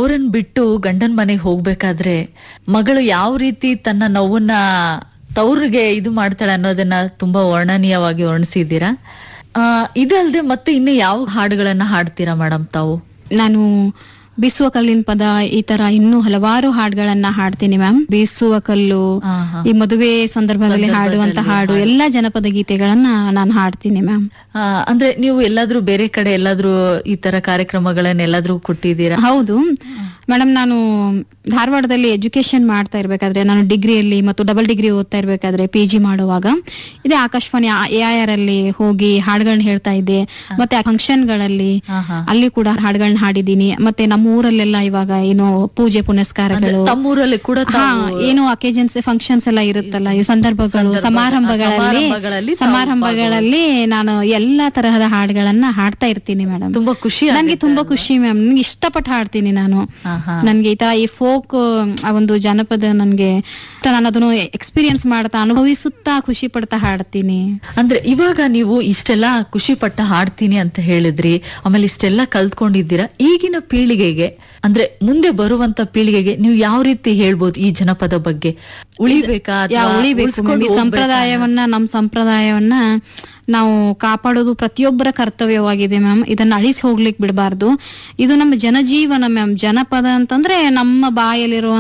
ತವರನ್ ಬಿಟ್ಟು ಗಂಡನ್ ಮನೆಗೆ ಹೋಗ್ಬೇಕಾದ್ರೆ ಮಗಳು ಯಾವ ರೀತಿ ತನ್ನ ನೋವನ್ನ ತವ್ರಿಗೆ ಇದು ಮಾಡ್ತಾಳೆ ಅನ್ನೋದನ್ನ ತುಂಬಾ ವರ್ಣನೀಯವಾಗಿ ವರ್ಣಿಸಿದ್ದೀರಾ ಆ ಇದಲ್ದೆ ಮತ್ತೆ ಇನ್ನು ಯಾವ ಹಾಡುಗಳನ್ನ ಹಾಡ್ತೀರಾ ಮೇಡಮ್ ತಾವು ನಾನು ಬೀಸುವ ಕಲ್ಲಿನ ಪದ ಈ ತರ ಇನ್ನೂ ಹಲವಾರು ಹಾಡುಗಳನ್ನ ಹಾಡ್ತೀನಿ ಮ್ಯಾಮ್ ಬೀಸುವ ಕಲ್ಲು ಹಾ, ಹಾ. ಈ ಮದುವೆ ಸಂದರ್ಭದಲ್ಲಿ ಹಾಡುವಂತ ಹಾಡು ಎಲ್ಲಾ ಜನಪದ ಗೀತೆಗಳನ್ನ ನಾನು ಹಾಡ್ತೀನಿ ಮ್ಯಾಮ್ ಆ, ಅಂದ್ರೆ ನೀವು ಎಲ್ಲಾದ್ರೂ ಬೇರೆ ಕಡೆ ಎಲ್ಲಾದ್ರೂ ಈ ತರ ಕಾರ್ಯಕ್ರಮಗಳನ್ನ ಎಲ್ಲಾದ್ರೂ ಕೊಟ್ಟಿದ್ದೀರಾ ಹೌದು ಮೇಡಮ್ ನಾನು ಧಾರವಾಡದಲ್ಲಿ ಎಜುಕೇಶನ್ ಮಾಡ್ತಾ ಇರ್ಬೇಕಾದ್ರೆ ನಾನು ಡಿಗ್ರಿಯಲ್ಲಿ ಮತ್ತು ಡಬಲ್ ಡಿಗ್ರಿ ಓದ್ತಾ ಇರ್ಬೇಕಾದ್ರೆ ಪಿ ಜಿ ಮಾಡುವಾಗ ಇದೇ ಆಕಾಶವಾಣಿ ಎ ಐ ಆರ್ ಅಲ್ಲಿ ಹೋಗಿ ಹಾಡುಗಳನ್ನ ಹೇಳ್ತಾ ಇದ್ದೆ ಮತ್ತೆ ಫಂಕ್ಷನ್ ಗಳಲ್ಲಿ ಹಾ, ಹಾ. ಅಲ್ಲಿ ಕೂಡ ಹಾಡುಗಳನ್ನ ಹಾಡಿದೀನಿ ಮತ್ತೆ ನಮ್ಮ ಊರಲ್ಲೆಲ್ಲ ಇವಾಗ ಏನೋ ಪೂಜೆ ಪುನಸ್ಕಾರಗಳು ತಮ್ಮೂರಲ್ಲಿ ಕೂಡ ಹಾ ತಾವು ಏನು ಅಕೇಜನ್ಸ್ ಫಂಕ್ಷನ್ಸ್ ಎಲ್ಲ ಇರುತ್ತಲ್ಲ ಈ ಸಂದರ್ಭಗಳು ಸಂದರ್ಭ- ಸಮಾರಂಭಗಳಲ್ಲಿ ಸಮಾರಂಭಗಳಲ್ಲಿ ತಾವು ಸಮಾರಂಭಗಳಲ್ಲಿ ನಾನು ಎಲ್ಲಾ ತರಹದ ಹಾಡುಗಳನ್ನ ಹಾಡ್ತಾ ಇರ್ತೀನಿ ಮೇಡಮ್ ತುಂಬಾ ಖುಷಿ ನನ್ಗೆ ತುಂಬಾ ಖುಷಿ ಮ್ಯಾಮ್ ನನ್ಗೆ ಇಷ್ಟಪಟ್ಟು ಹಾಡ್ತೀನಿ ನಾನು ಹಾ, ಹಾ. ನನ್ಗೆ ಈ ತರ ಈ ಫೋಕ್ ಆ ಒಂದು ಜನಪದ ನನ್ಗೆ ನಾನು ಅದನ್ನು ಎಕ್ಸ್ಪೀರಿಯನ್ಸ್ ಮಾಡ್ತಾ ಅನುಭವಿಸುತ್ತಾ ಖುಷಿ ಪಡ್ತಾ ಹಾಡ್ತೀನಿ ಅಂದ್ರೆ ಇವಾಗ ನೀವು ಇಷ್ಟೆಲ್ಲ ಖುಷಿ ಪಟ್ಟ ಹಾಡ್ತೀನಿ ಅಂತ ಹೇಳಿದ್ರಿ ಆಮೇಲೆ ಇಷ್ಟೆಲ್ಲ ಕಲ್ತ್ಕೊಂಡಿದ್ದೀರಾ ಈಗಿನ ಪೀಳಿಗೆಗೆ ಅಂದ್ರೆ ಮುಂದೆ ಬರುವಂತ ಪೀಳಿಗೆಗೆ ನೀವು ಯಾವ ರೀತಿ ಹೇಳ್ಬೋದು ಈ ಜನಪದ ಬಗ್ಗೆ ಉಳಿಬೇಕಾ ಯಾ ಅಥವಾ ಉಳಿಬೇಕು ಉಳ್ಸ್ಕೊಂಡು ಮ್ಯಾಮ್. ಈ ಹೋಗ್ಬೇಕಾ? ಸಂಪ್ರದಾಯವನ್ನ ನಮ್ ಸಂಪ್ರದಾಯವನ್ನ ನಾವು ಕಾಪಾಡೋದು ಪ್ರತಿಯೊಬ್ಬರ ಕರ್ತವ್ಯವಾಗಿದೆ ಮ್ಯಾಮ್ ಇದನ್ನ ಅಳಿಸಿ ಹೋಗ್ಲಿಕ್ಕೆ ಬಿಡಬಾರ್ದು ಇದು ನಮ್ಮ ಜನಜೀವನ ಮ್ಯಾಮ್ ಜನಪದ ಅಂತಂದ್ರೆ ನಮ್ಮ ಬಾಯಲ್ಲಿರುವ